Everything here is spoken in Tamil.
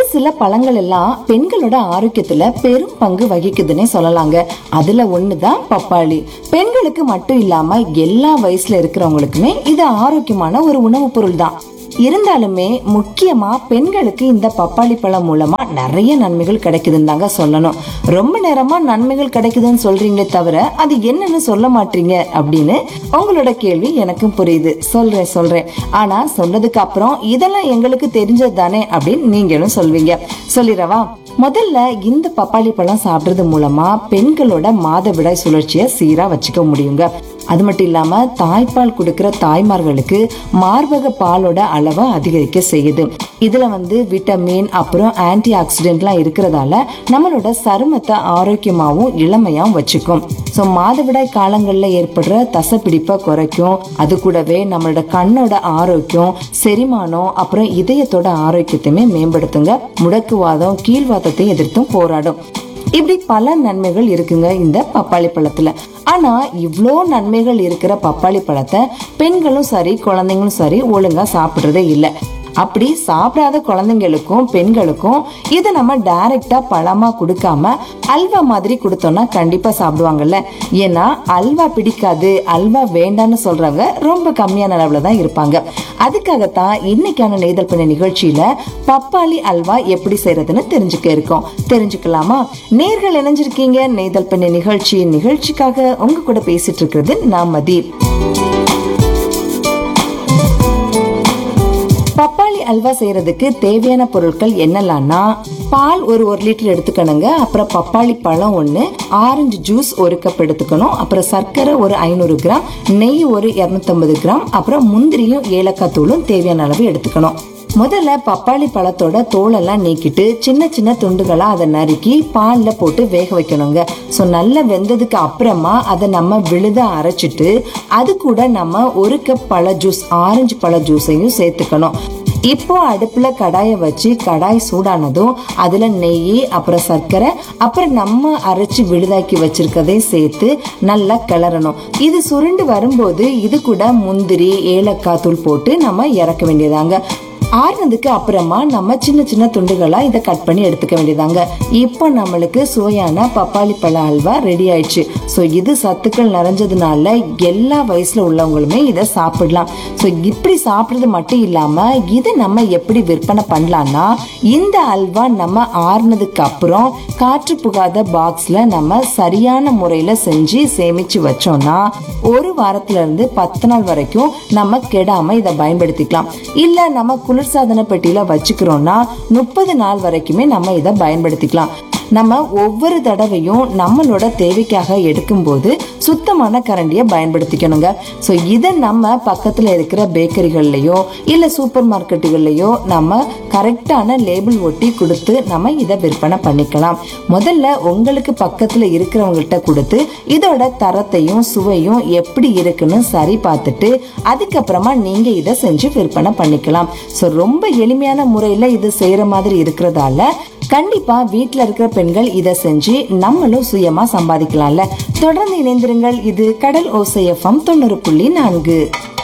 சில பழங்கள் எல்லாம் பெண்களோட ஆரோக்கியத்துல பெரும் பங்கு வகிக்குதுன்னே சொல்லலாங்க அதுல ஒண்ணுதான் பப்பாளி பெண்களுக்கு மட்டும் இல்லாம எல்லா வயசுல இருக்கிறவங்களுக்குமே இது ஆரோக்கியமான ஒரு உணவுப் பொருள் தான் இருந்தாலுமே முக்கியமா பெண்களுக்கு இந்த பப்பாளி பழம் மூலமா நிறைய நன்மைகள் கிடைக்குதுன்னு தாங்க சொல்லணும் ரொம்ப நேரமா நன்மைகள் கிடைக்குதுன்னு சொல்றீங்களே தவிர அது என்னன்னு சொல்ல மாட்டீங்க அப்படின்னு உங்களோட கேள்வி எனக்கும் புரியுது சொல்றேன் சொல்றேன் ஆனா சொன்னதுக்கு அப்புறம் இதெல்லாம் எங்களுக்கு தெரிஞ்சது தானே அப்படின்னு நீங்களும் சொல்வீங்க சொல்லிடவா முதல்ல இந்த பப்பாளி பழம் சாப்பிடுறது மூலமா பெண்களோட மாதவிடாய் சுழற்சியை சீரா வச்சுக்க முடியுங்க அது மட்டும் இல்லாம தாய்ப்பால் கொடுக்கிற தாய்மார்களுக்கு மார்பக பாலோட அளவை அதிகரிக்க செய்யுது இதுல வந்து விட்டமின் அப்புறம் ஆன்டி ஆக்சிடென்ட்லாம் இருக்கிறதால நம்மளோட சருமத்தை ஆரோக்கியமாவும் இளமையாவும் வச்சுக்கும் ஸோ மாதவிடாய் காலங்கள்ல ஏற்படுற தசைப்பிடிப்பை குறைக்கும் அது கூடவே நம்மளோட கண்ணோட ஆரோக்கியம் செரிமானம் அப்புறம் இதயத்தோட ஆரோக்கியத்தையுமே மேம்படுத்துங்க முடக்குவாதம் கீழ்வாதத்தையும் எதிர்த்தும் போராடும் இப்படி பல நன்மைகள் இருக்குங்க இந்த பப்பாளி பழத்துல ஆனா இவ்ளோ நன்மைகள் இருக்கிற பப்பாளி பழத்தை பெண்களும் சரி குழந்தைங்களும் சரி ஒழுங்கா சாப்பிடுறதே இல்லை அப்படி சாப்பிடாத குழந்தைங்களுக்கும் பெண்களுக்கும் இதை நம்ம டைரக்டா பழமா கொடுக்காம அல்வா மாதிரி கொடுத்தோம்னா கண்டிப்பா சாப்பிடுவாங்கல்ல ஏன்னா அல்வா பிடிக்காது அல்வா வேண்டான்னு சொல்றவங்க ரொம்ப கம்மியான அளவுல தான் இருப்பாங்க அதுக்காகத்தான் இன்னைக்கான நெய்தல் பண்ண நிகழ்ச்சியில பப்பாளி அல்வா எப்படி செய்யறதுன்னு தெரிஞ்சுக்க இருக்கோம் தெரிஞ்சுக்கலாமா நேர்கள் இணைஞ்சிருக்கீங்க நெய்தல் பண்ண நிகழ்ச்சி நிகழ்ச்சிக்காக உங்க கூட பேசிட்டு இருக்கிறது நான் மதீப் பப்பாளி அல்வா செய்யறதுக்கு தேவையான பொருட்கள் என்னெல்லாம்னா பால் ஒரு ஒரு லிட்டர் எடுத்துக்கணுங்க அப்புறம் பப்பாளி பழம் ஒன்று ஆரஞ்சு ஜூஸ் ஒரு கப் எடுத்துக்கணும் அப்புறம் சர்க்கரை ஒரு ஐநூறு கிராம் நெய் ஒரு இரநூத்தம்பது கிராம் அப்புறம் முந்திரியும் ஏலக்காய் தூளும் தேவையான அளவு எடுத்துக்கணும் முதல்ல பப்பாளி பழத்தோட தோலெல்லாம் நீக்கிட்டு சின்ன சின்ன துண்டுகளா அதை நறுக்கி பால்ல போட்டு வேக வைக்கணுங்க ஸோ நல்லா வெந்ததுக்கு அப்புறமா அதை நம்ம விழுத அரைச்சிட்டு அது கூட நம்ம ஒரு கப் பழ ஜூஸ் ஆரஞ்சு பழ ஜூஸையும் சேர்த்துக்கணும் இப்போ அடுப்புல கடாயை வச்சு கடாய் சூடானதும் அதுல நெய் அப்புறம் சர்க்கரை அப்புறம் நம்ம அரைச்சு விழுதாக்கி வச்சிருக்கதையும் சேர்த்து நல்லா கிளறணும் இது சுருண்டு வரும்போது இது கூட முந்திரி ஏலக்காய் தூள் போட்டு நம்ம இறக்க வேண்டியதாங்க ஆறுனதுக்கு அப்புறமா நம்ம சின்ன சின்ன துண்டுகளா இதை கட் பண்ணி எடுத்துக்க வேண்டியதாங்க இப்போ நம்மளுக்கு சுவையான பப்பாளி பழ அல்வா ரெடி ஆயிடுச்சு ஸோ இது சத்துக்கள் நிறைஞ்சதுனால எல்லா வயசுல உள்ளவங்களுமே இதை சாப்பிடலாம் ஸோ இப்படி சாப்பிட்றது மட்டும் இல்லாம இதை நம்ம எப்படி விற்பனை பண்ணலாம்னா இந்த அல்வா நம்ம ஆறுனதுக்கு அப்புறம் காற்று புகாத பாக்ஸ்ல நம்ம சரியான முறையில செஞ்சு சேமிச்சு வச்சோம்னா ஒரு வாரத்துல இருந்து பத்து நாள் வரைக்கும் நம்ம கெடாம இதை பயன்படுத்திக்கலாம் இல்ல நம்ம குளிர்சாதன பெட்டியில வச்சுக்கிறோம்னா முப்பது நாள் வரைக்குமே நம்ம இதை பயன்படுத்திக்கலாம் நம்ம ஒவ்வொரு தடவையும் நம்மளோட தேவைக்காக எடுக்கும்போது சுத்தமான கரண்டியை பயன்படுத்திக்கணுங்க ஸோ இதை நம்ம பக்கத்தில் இருக்கிற பேக்கரிகள்லையோ இல்லை சூப்பர் மார்க்கெட்டுகள்லையோ நம்ம கரெக்டான லேபிள் ஒட்டி கொடுத்து நம்ம இதை விற்பனை பண்ணிக்கலாம் முதல்ல உங்களுக்கு பக்கத்தில் இருக்கிறவங்கள்ட்ட கொடுத்து இதோட தரத்தையும் சுவையும் எப்படி இருக்குன்னு சரி பார்த்துட்டு அதுக்கப்புறமா நீங்கள் இதை செஞ்சு விற்பனை பண்ணிக்கலாம் ஸோ ரொம்ப எளிமையான முறையில் இது செய்கிற மாதிரி இருக்கிறதால கண்டிப்பா வீட்ல இருக்கிற பெண்கள் இதை செஞ்சு நம்மளும் சுயமா சம்பாதிக்கலாம்ல தொடர்ந்து இணைந்திருங்கள் இது கடல் ஓசை எஃப்எம் தொண்ணூறு புள்ளி நான்கு